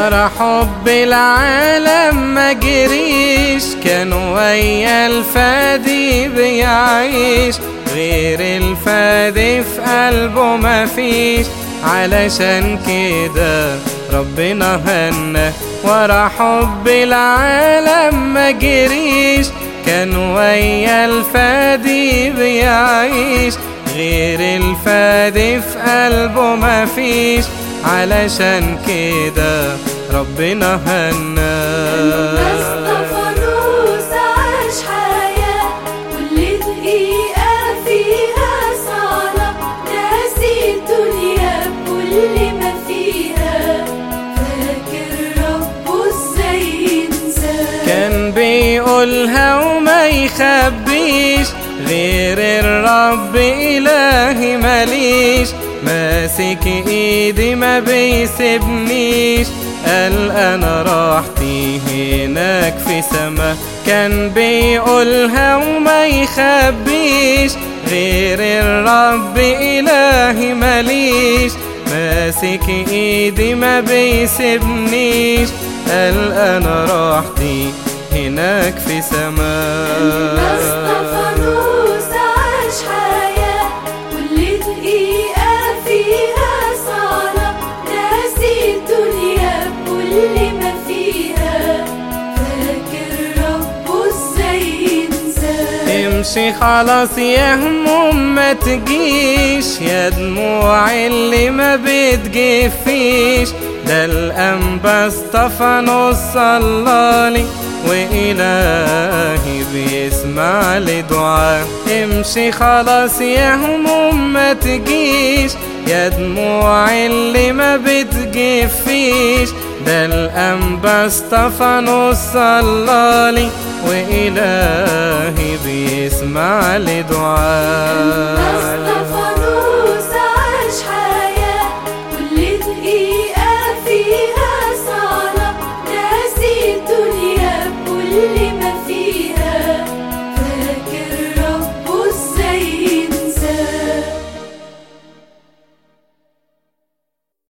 ورا حب العالم ما جريش كان ويا الفادي بيعيش غير الفادي في قلبه ما فيش علشان كده ربنا هنا ورا حب العالم ما جريش كان ويا الفادي بيعيش غير الفادي في قلبه ما فيش علشان كده ربنا هنا فانوس عاش حياة كل دقيقة فيها صلاة ناسي الدنيا بكل ما فيها فاكر ربه ازاي ينساه كان بيقولها وما يخبيش غير الرب إلهي ماليش ماسك ايدي ما بيسيبنيش قال انا راحتي هناك في سما كان بيقولها وما يخبيش غير الرب إلهي ماليش ماسك ايدي ما بيسيبنيش قال انا راحتي هناك في سما فانوس عاش حياة كل دقيقة فيها صلاة ناسي الدنيا بكل ما فيها فاكر ربه ازاي ينساه امشي خلاص يا هموم ما تجيش يا دموع اللي ما بتجفيش ده الأنبا اسطفانوس صلالي وإلهي بيسمع لدعاء امشي خلاص يا هموم ما تجيش يا دموع اللي ما بتجفيش ده الأنبا اسطفانوس صلالي وإلهي بيسمع لدعاء فانوس عاش حياة كل دقيقة فيها